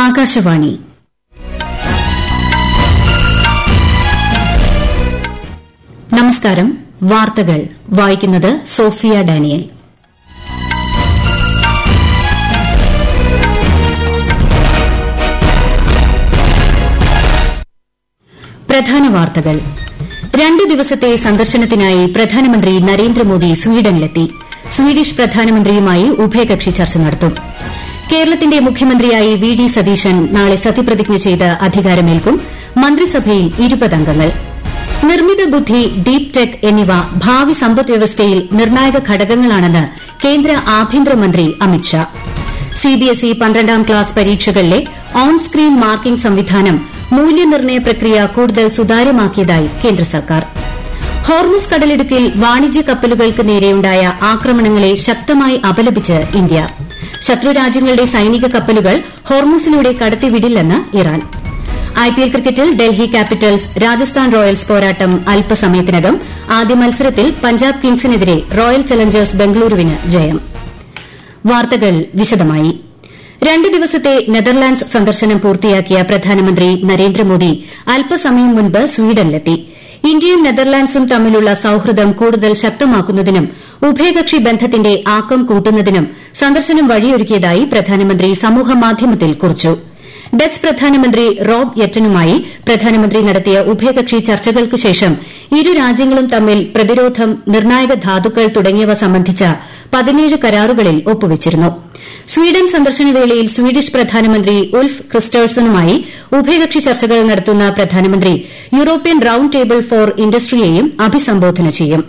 ആകാശവാണി നമസ്കാരം വാർത്തകൾ വായിക്കുന്നത് സോഫിയ ഡാനിയൽ പ്രധാന വാർത്തകൾ രണ്ട് ദിവസത്തെ സന്ദർശനത്തിനായി പ്രധാനമന്ത്രി നരേന്ദ്രമോദി സ്വീഡനിലെത്തി സ്വീഡിഷ് പ്രധാനമന്ത്രിയുമായി ഉഭയകക്ഷി ചർച്ച നടത്തും കേരളത്തിന്റെ മുഖ്യമന്ത്രിയായി വി ഡി സതീശൻ നാളെ സത്യപ്രതിജ്ഞ ചെയ്ത് അധികാരമേൽക്കും മന്ത്രിസഭയിൽ ഇരുപതംഗങ്ങൾ നിർമ്മിത ബുദ്ധി ഡീപ് ടെക് എന്നിവ ഭാവി സമ്പദ്വ്യവസ്ഥയിൽ നിർണായക ഘടകങ്ങളാണെന്ന് കേന്ദ്ര ആഭ്യന്തരമന്ത്രി അമിത്ഷാ സിബിഎസ്ഇ പന്ത്രണ്ടാം ക്ലാസ് പരീക്ഷകളിലെ ഓൺ സ്ക്രീൻ മാർക്കിംഗ് സംവിധാനം മൂല്യനിർണ്ണയ പ്രക്രിയ കൂടുതൽ സുതാര്യമാക്കിയതായി കേന്ദ്ര സർക്കാർ ഹോർമുസ് കടലിടുക്കിൽ വാണിജ്യ കപ്പലുകൾക്ക് നേരെയുണ്ടായ ആക്രമണങ്ങളെ ശക്തമായി അപലപിച്ച് ഇന്ത്യ ശത്രുരാജ്യങ്ങളുടെ സൈനിക കപ്പലുകൾ ഹോർമുസിലൂടെ കടത്തിവിടില്ലെന്ന് ഇറാൻ ഐപിഎൽ ക്രിക്കറ്റിൽ ഡൽഹി ക്യാപിറ്റൽസ് രാജസ്ഥാൻ റോയൽസ് പോരാട്ടം അല്പസമയത്തിനകം ആദ്യ മത്സരത്തിൽ പഞ്ചാബ് കിങ്സിനെതിരെ റോയൽ ചലഞ്ചേഴ്സ് ബംഗളൂരുവിന് ജയം വാർത്തകൾ വിശദമായി രണ്ട് ദിവസത്തെ നെതർലാൻഡ്സ് സന്ദർശനം പൂർത്തിയാക്കിയ പ്രധാനമന്ത്രി നരേന്ദ്രമോദി അല്പസമയം മുൻപ് സ്വീഡനിലെത്തി ഇന്ത്യയും നെതർലാൻഡ്സും തമ്മിലുള്ള സൌഹൃദം കൂടുതൽ ശക്തമാക്കുന്നതിനും ഉഭയകക്ഷി ബന്ധത്തിന്റെ ആക്കം കൂട്ടുന്നതിനും സന്ദർശനം വഴിയൊരുക്കിയതായി പ്രധാനമന്ത്രി സമൂഹമാധ്യമത്തിൽ കുറിച്ചു ഡച്ച് പ്രധാനമന്ത്രി റോബ് യെറ്റനുമായി പ്രധാനമന്ത്രി നടത്തിയ ഉഭയകക്ഷി ചർച്ചകൾക്ക് ശേഷം ഇരു രാജ്യങ്ങളും തമ്മിൽ പ്രതിരോധം നിർണായക ധാതുക്കൾ തുടങ്ങിയവ സംബന്ധിച്ച പതിനേഴ് കരാറുകളിൽ ഒപ്പുവച്ചിരുന്നു സ്വീഡൻ സന്ദർശനവേളയിൽ സ്വീഡിഷ് പ്രധാനമന്ത്രി ഉൾഫ് ക്രിസ്റ്റേഴ്സണുമായി ഉഭയകക്ഷി ചർച്ചകൾ നടത്തുന്ന പ്രധാനമന്ത്രി യൂറോപ്യൻ റൌണ്ട് ടേബിൾ ഫോർ ഇൻഡസ്ട്രിയെയും അഭിസംബോധന ചെയ്യും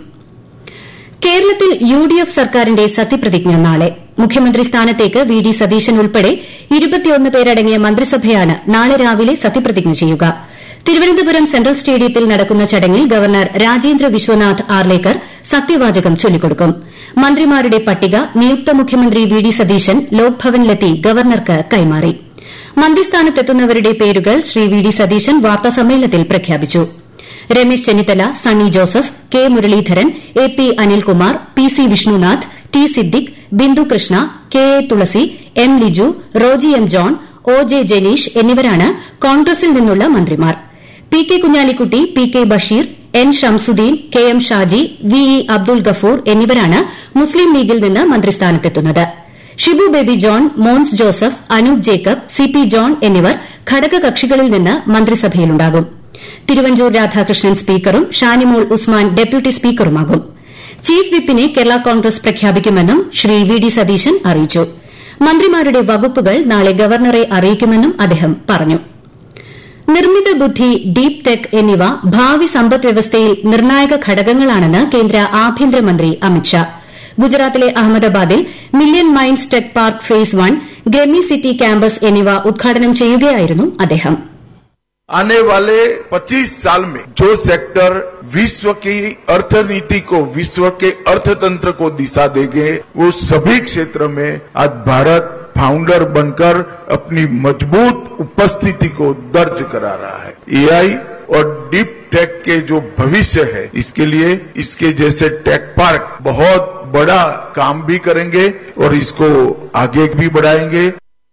കേരളത്തിൽ യു ഡി എഫ് സർക്കാരിന്റെ സത്യപ്രതിജ്ഞ നാളെ മുഖ്യമന്ത്രി സ്ഥാനത്തേക്ക് വി ഡി സതീശൻ ഉൾപ്പെടെ ഇരുപത്തിയൊന്ന് പേരടങ്ങിയ മന്ത്രിസഭയാണ് നാളെ രാവിലെ സത്യപ്രതിജ്ഞ ചെയ്യുക തിരുവനന്തപുരം സെൻട്രൽ സ്റ്റേഡിയത്തിൽ നടക്കുന്ന ചടങ്ങിൽ ഗവർണർ രാജേന്ദ്ര വിശ്വനാഥ് ആർലേക്കർ സത്യവാചകം ചൊല്ലിക്കൊടുക്കും മന്ത്രിമാരുടെ പട്ടിക നിയുക്ത മുഖ്യമന്ത്രി വി ഡി സതീശൻ ലോക്ഭവനിലെത്തി ഗവർണർക്ക് കൈമാറി മന്ത്രിസ്ഥാനത്തെത്തുന്നവരുടെ പേരുകൾ ശ്രീ വി ഡി സതീശൻ വാർത്താസമ്മേളനത്തിൽ പ്രഖ്യാപിച്ചു Ramesh Chennithala Sunny Joseph K Muraleedharan A P Anilkumar P C Vishnunath T Siddique Bindhu Krishna K A Thulasi M Liju Roji M John O J Janeesh എന്നിവരാണ് കോൺഗ്രസിൽ നിന്നുള്ള മന്ത്രിമാർ P K Kunhalikutty P K Basheer N Shamsudheen K M Shaji V E Abdul Gafoor എന്നിവരാണ് മുസ്ലിം ലീഗിൽ നിന്ന് മന്ത്രിസ്ഥാനത്തെത്തുന്നത് ഷിബു ബേബി ജോൺ മോൻസ് ജോസഫ് അനൂപ് ജേക്കബ് സി പി ജോൺ എന്നിവർ ഘടകകക്ഷികളിൽ നിന്ന് മന്ത്രിസഭയിലുണ്ടാകും തിരുവഞ്ചൂർ രാധാകൃഷ്ണൻ സ്പീക്കറും ഷാനിമോൾ ഉസ്മാൻ ഡെപ്യൂട്ടി സ്പീക്കറുമാകും ചീഫ് വിപ്പിനെ കേരള കോൺഗ്രസ് പ്രഖ്യാപിക്കുമെന്നും ശ്രീ വി ഡി സതീശൻ അറിയിച്ചു മന്ത്രിമാരുടെ വകുപ്പുകൾ നാളെ ഗവർണറെ അറിയിക്കുമെന്നും അദ്ദേഹം പറഞ്ഞു നിർമ്മിത ബുദ്ധി ഡീപ് ടെക് എന്നിവ ഭാവി സമ്പദ്വ്യവസ്ഥയിൽ നിർണായക ഘടകങ്ങളാണെന്ന് കേന്ദ്ര ആഭ്യന്തരമന്ത്രി അമിത്ഷാ ഗുജറാത്തിലെ അഹമ്മദാബാദിൽ million minds tech park phase one ഗ്രമി സിറ്റി ക്യാമ്പസ് എന്നിവ ഉദ്ഘാടനം ചെയ്യുകയായിരുന്നു അദ്ദേഹം आने वाले 25 साल में जो सेक्टर विश्व की अर्थनीति को विश्व के अर्थतंत्र को दिशा देंगे वो सभी क्षेत्र में आज भारत फाउंडर बनकर अपनी मजबूत उपस्थिति को दर्ज करा रहा है एआई और डीप टेक के जो भविष्य है इसके लिए इसके जैसे टेक पार्क बहुत बड़ा काम भी करेंगे और इसको आगे भी बढ़ाएंगे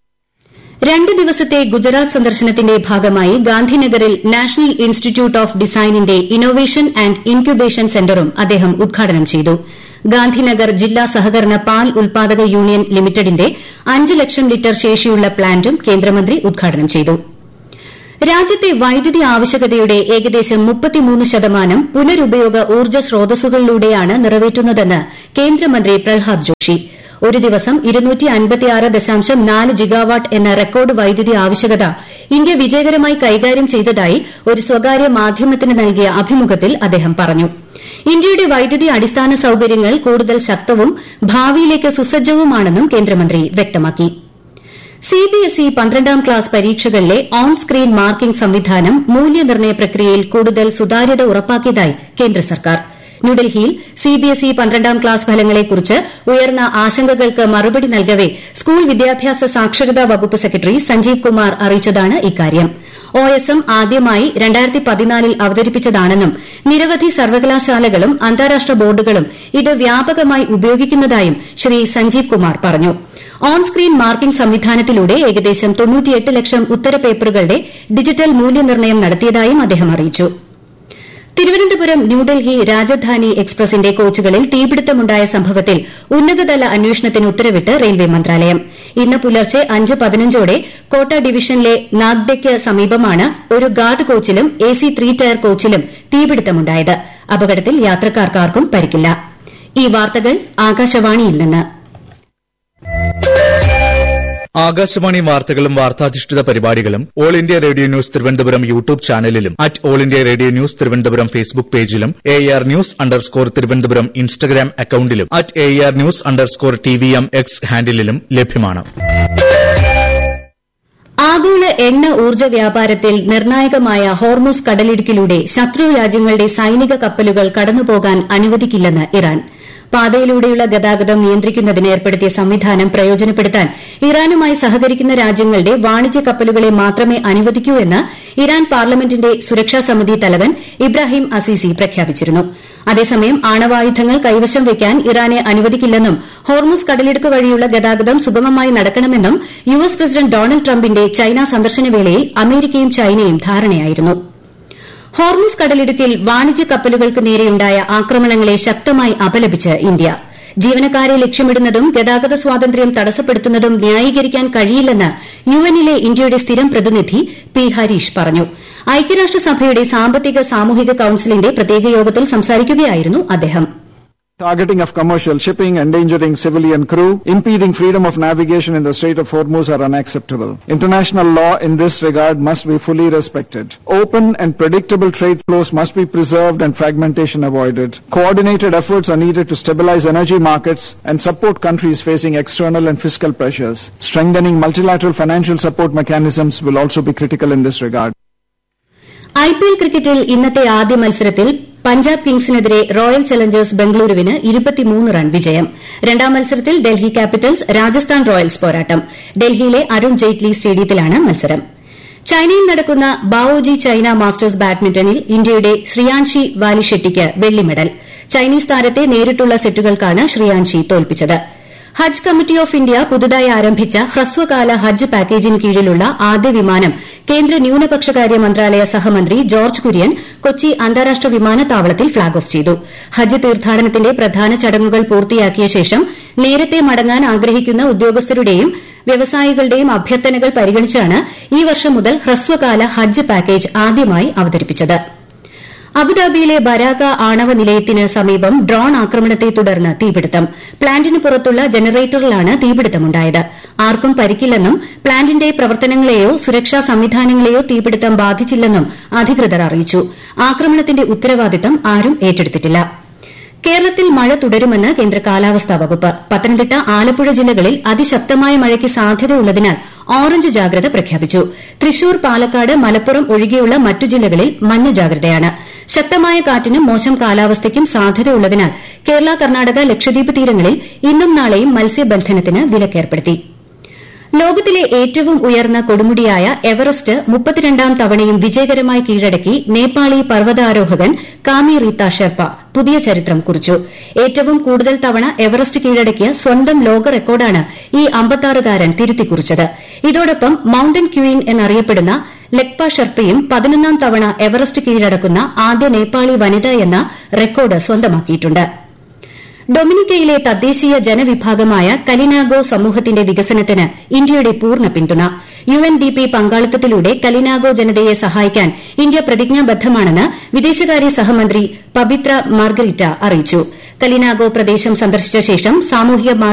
രണ്ട് ദിവസത്തെ ഗുജറാത്ത് സന്ദർശനത്തിന്റെ ഭാഗമായി ഗാന്ധിനഗറിൽ നാഷണൽ ഇൻസ്റ്റിറ്റ്യൂട്ട് ഓഫ് ഡിസൈനിന്റെ ഇന്നോവേഷൻ ആന്റ് ഇൻക്യുബേഷൻ സെന്ററും അദ്ദേഹം ഉദ്ഘാടനം ചെയ്തു ഗാന്ധിനഗർ ജില്ലാ സഹകരണ പാൽ ഉൽപാദക യൂണിയൻ ലിമിറ്റഡിന്റെ അഞ്ച് ലക്ഷം ലിറ്റർ ശേഷിയുള്ള പ്ലാന്റും കേന്ദ്രമന്ത്രി ഉദ്ഘാടനം ചെയ്തു രാജ്യത്തെ വൈദ്യുതി ആവശ്യകതയുടെ ഏകദേശം മുപ്പത്തിമൂന്ന് ശതമാനം പുനരുപയോഗ ഊർജ്ജ സ്രോതസ്സുകളിലൂടെയാണ് നിറവേറ്റുന്നതെന്ന് കേന്ദ്രമന്ത്രി പ്രഹ്ലാദ് ജോഷി ഒരു ദിവസം ജിഗാവാട്ട് എന്ന റെക്കോർഡ് വൈദ്യുതി ആവശ്യകത ഇന്ത്യ വിജയകരമായി കൈകാര്യം ചെയ്തതായി ഒരു സ്വകാര്യ മാധ്യമത്തിന് നൽകിയ അഭിമുഖത്തിൽ അദ്ദേഹം പറഞ്ഞു ഇന്ത്യയുടെ വൈദ്യുതി അടിസ്ഥാന സൌകര്യങ്ങൾ കൂടുതൽ ശക്തവും ഭാവിയിലേക്ക് സുസജ്ജവുമാണെന്നും കേന്ദ്രമന്ത്രി വ്യക്തമാക്കി സിബിഎസ്ഇ പന്ത്രണ്ടാം ക്ലാസ് പരീക്ഷകളിലെ ഓൺ സ്ക്രീൻ മാർക്കിംഗ് സംവിധാനം മൂല്യനിർണ്ണയ പ്രക്രിയയിൽ കൂടുതൽ സുതാര്യത ഉറപ്പാക്കിയതായി കേന്ദ്ര സർക്കാർ ന്യൂഡൽഹിയിൽ സിബിഎസ്ഇ പന്ത്രണ്ടാം ക്ലാസ് ഫലങ്ങളെക്കുറിച്ച് ഉയർന്ന ആശങ്കകൾക്ക് മറുപടി നൽകവെ സ്കൂൾ വിദ്യാഭ്യാസ സാക്ഷരതാ വകുപ്പ് സെക്രട്ടറി സഞ്ജീവ് കുമാർ അറിയിച്ചതാണ് ഇക്കാര്യം ഒഎസ്എം ആദ്യമായി ൽ അവതരിപ്പിച്ചതാണെന്നും നിരവധി സർവകലാശാലകളും അന്താരാഷ്ട്ര ബോർഡുകളും ഇത് വ്യാപകമായി ഉപയോഗിക്കുന്നതായും ശ്രീ സഞ്ജീവ് കുമാർ പറഞ്ഞു ഓൺ സ്ക്രീൻ മാർക്കിംഗ് സംവിധാനത്തിലൂടെ ഏകദേശം ലക്ഷം ഉത്തരപേപ്പറുകളുടെ ഡിജിറ്റൽ മൂല്യനിർണ്ണയം നടത്തിയതായും അദ്ദേഹം അറിയിച്ചു തിരുവനന്തപുരം ന്യൂഡൽഹി രാജധാനി എക്സ്പ്രസിന്റെ കോച്ചുകളിൽ തീപിടുത്തമുണ്ടായ സംഭവത്തിൽ ഉന്നതതല അന്വേഷണത്തിന് ഉത്തരവിട്ട് റെയിൽവേ മന്ത്രാലയം ഇന്ന് പുലർച്ചെ അഞ്ച് പതിനഞ്ചോടെ കോട്ട ഡിവിഷനിലെ നാഗ്ദയ്ക്ക് സമീപമാണ് ഒരു ഗാർഡ് കോച്ചിലും എ സി ത്രീ ടയർ കോച്ചിലും തീപിടുത്തമുണ്ടായത് അപകടത്തിൽ യാത്രക്കാർക്കാർക്കും പരിക്കില്ല ഈ വാർത്തകൾ ആകാശവാണിയിൽ നിന്ന് ആകാശവാണി വാർത്തകളും വാർത്താധിഷ്ഠിത പരിപാടികളും all India radio news Thiruvananthapuram YouTube ചാനലിലും at all India radio news Thiruvananthapuram Facebook പേജിലും A R news underscore Thiruvananthapuram Instagram അക്കൌണ്ടിലും at A R news underscore T V M X ഹാൻഡിലും ലഭ്യമാണ് ആഗോള എണ്ണ ഊർജ്ജ വ്യാപാരത്തിൽ നിർണായകമായ ഹോർമൂസ് കടലിടുക്കിലൂടെ ശത്രു രാജ്യങ്ങളുടെ സൈനിക കപ്പലുകൾ കടന്നുപോകാൻ അനുവദിക്കില്ലെന്ന് ഇറാൻ പാതയിലൂടെയുള്ള ഗതാഗതം നിയന്ത്രിക്കുന്നതിന് ഏർപ്പെടുത്തിയ സംവിധാനം പ്രയോജനപ്പെടുത്താൻ ഇറാനുമായി സഹകരിക്കുന്ന രാജ്യങ്ങളുടെ വാണിജ്യ കപ്പലുകളെ മാത്രമേ അനുവദിക്കൂ എന്ന് ഇറാൻ പാർലമെന്റിന്റെ സുരക്ഷാ സമിതി തലവൻ ഇബ്രാഹിം അസീസി പ്രഖ്യാപിച്ചിരുന്നു അതേസമയം ആണവായുധങ്ങൾ കൈവശം വയ്ക്കാൻ ഇറാനെ അനുവദിക്കില്ലെന്നും ഹോർമുസ് കടലിടുക്ക് വഴിയുള്ള ഗതാഗതം സുഗമമായി നടക്കണമെന്നും യു എസ് പ്രസിഡന്റ് ഡൊണാൾഡ് ട്രംപിന്റെ ചൈന സന്ദർശനവേളയിൽ അമേരിക്കയും ചൈനയും ധാരണയായിരുന്നു ഹോർമുസ് കടലിടുക്കിൽ വാണിജ്യ കപ്പലുകൾക്ക് നേരെയുണ്ടായ ആക്രമണങ്ങളെ ശക്തമായി അപലപിച്ച് ഇന്ത്യ ജീവനക്കാരെ ലക്ഷ്യമിടുന്നതും ഗതാഗത സ്വാതന്ത്ര്യം തടസ്സപ്പെടുത്തുന്നതും ന്യായീകരിക്കാൻ കഴിയില്ലെന്ന് യുഎന്നിലെ ഇന്ത്യയുടെ സ്ഥിരം പ്രതിനിധി പി ഹരീഷ് പറഞ്ഞു ഐക്യരാഷ്ട്രസഭയുടെ സാമ്പത്തിക സാമൂഹിക കൌൺസിലിന്റെ പ്രത്യേക യോഗത്തിൽ സംസാരിക്കുകയായിരുന്നു അദ്ദേഹം Targeting of commercial shipping, endangering civilian crew, impeding freedom of navigation in the Strait of Hormuz are unacceptable. International law in this regard must be fully respected. Open and predictable trade flows must be preserved and fragmentation avoided. Coordinated efforts are needed to stabilize energy markets and support countries facing external and fiscal pressures. Strengthening multilateral financial support mechanisms will also be critical in this regard. IPL ക്രിക്കറ്റിൽ ഇന്നത്തെ ആദ്യ മത്സരത്തിൽ പഞ്ചാബ് കിങ്സിനെതിരെ Royal Challengers ബംഗളൂരുവിന് run വിജയം രണ്ടാം മത്സരത്തിൽ Delhi Capitals Rajasthan Royals പോരാട്ടം ഡൽഹിയിലെ അരുൺ ജെയ്റ്റ്ലി സ്റ്റേഡിയത്തിലാണ് മത്സരം ചൈനയിൽ നടക്കുന്ന ബാവോജി ചൈന മാസ്റ്റേഴ്സ് ബാഡ്മിന്റണിൽ ഇന്ത്യയുടെ ശ്രിയാൻഷി വാലിഷെട്ടിക്ക് വെള്ളി മെഡൽ ചൈനീസ് താരത്തെ നേരിട്ടുള്ള സെറ്റുകൾക്കാണ് ശ്രിയാൻഷി തോൽപ്പിച്ചത് ഹജ്ജ് കമ്മിറ്റി ഓഫ് ഇന്ത്യ പുതുതായി ആരംഭിച്ച ഹ്രസ്വകാല ഹജ്ജ് പാക്കേജിന് കീഴിലുള്ള ആദ്യ വിമാനം കേന്ദ്ര ന്യൂനപക്ഷകാര്യ മന്ത്രാലയ സഹമന്ത്രി ജോർജ് കുര്യൻ കൊച്ചി അന്താരാഷ്ട്ര വിമാനത്താവളത്തിൽ ഫ്ളാഗ് ഓഫ് ചെയ്തു ഹജ്ജ് തീർത്ഥാടനത്തിന്റെ പ്രധാന ചടങ്ങുകൾ പൂർത്തിയാക്കിയ ശേഷം നേരത്തെ മടങ്ങാൻ ആഗ്രഹിക്കുന്ന ഉദ്യോഗസ്ഥരുടെയും വ്യവസായികളുടെയും അഭ്യർത്ഥനകൾ പരിഗണിച്ചാണ് ഈ വർഷം മുതൽ ഹ്രസ്വകാല ഹജ്ജ് പാക്കേജ് ആദ്യമായി അവതരിപ്പിച്ചത് അബുദാബിയിലെ ബരാക ആണവ നിലയത്തിന് സമീപം ഡ്രോൺ ആക്രമണത്തെ തുടർന്ന് തീപിടുത്തം പ്ലാന്റിന് പുറത്തുള്ള ജനറേറ്ററിലാണ് തീപിടുത്തമുണ്ടായത് ആർക്കും പരിക്കില്ലെന്നും പ്ലാന്റിന്റെ പ്രവർത്തനങ്ങളെയോ സുരക്ഷാ സംവിധാനങ്ങളെയോ തീപിടുത്തം ബാധിച്ചില്ലെന്നും അധികൃതർ അറിയിച്ചു ആക്രമണത്തിന്റെ ഉത്തരവാദിത്തം ആരും ഏറ്റെടുത്തിട്ടില്ല കേരളത്തിൽ മഴ തുടരുമെന്ന് കേന്ദ്ര കാലാവസ്ഥാ വകുപ്പ് പത്തനംതിട്ട ആലപ്പുഴ ജില്ലകളിൽ അതിശക്തമായ മഴയ്ക്ക് സാധ്യതയുള്ളതിനാൽ ഓറഞ്ച് ജാഗ്രത പ്രഖ്യാപിച്ചു തൃശൂർ പാലക്കാട് മലപ്പുറം ഒഴികെയുള്ള മറ്റു ജില്ലകളിൽ മഞ്ഞ ജാഗ്രതയാണ് ശക്തമായ കാറ്റിനും മോശം കാലാവസ്ഥയ്ക്കും സാധ്യതയുള്ളതിനാൽ കേരള കർണാടക ലക്ഷദ്വീപ് തീരങ്ങളിൽ ഇന്നും നാളെയും മത്സ്യബന്ധനത്തിന് വിലക്കേർപ്പെടുത്തി ലോകത്തിലെ ഏറ്റവും ഉയർന്ന കൊടുമുടിയായ എവറസ്റ്റ് മുപ്പത്തിരണ്ടാം തവണയും വിജയകരമായി കീഴടക്കി നേപ്പാളി പർവ്വതാരോഹകൻ കാമി റീത്ത ഷെർപ്പ പുതിയ ചരിത്രം കുറിച്ചു ഏറ്റവും കൂടുതൽ തവണ എവറസ്റ്റ് കീഴടക്കിയ സ്വന്തം ലോക റെക്കോർഡാണ് ഈ അമ്പത്താറുകാരൻ തിരുത്തിക്കുറിച്ചത് ഇതോടൊപ്പം മൌണ്ടൻ ക്യൂയിൻ എന്നറിയപ്പെടുന്ന ലെക്പ ഷെർപ്പയും പതിനൊന്നാം തവണ എവറസ്റ്റ് കീഴടക്കുന്ന ആദ്യ നേപ്പാളി വനിത എന്ന റെക്കോർഡ് സ്വന്തമാക്കിയിട്ടുണ്ട് ഡൊമിനിക്കയിലെ തദ്ദേശീയ ജനവിഭാഗമായ കലിനാഗോ സമൂഹത്തിന്റെ വികസനത്തിന് ഇന്ത്യയുടെ പൂർണ്ണ പിന്തുണ യു എൻ ഡി പി പങ്കാളിത്തത്തിലൂടെ കലിനാഗോ ജനതയെ സഹായിക്കാൻ ഇന്ത്യ പ്രതിജ്ഞാബദ്ധമാണെന്ന് വിദേശകാര്യ സഹമന്ത്രി പബിത്ര മാർഗരിറ്റ അറിയിച്ചു കലിനാഗോ പ്രദേശം സന്ദർശിച്ച ശേഷം സാമൂഹിക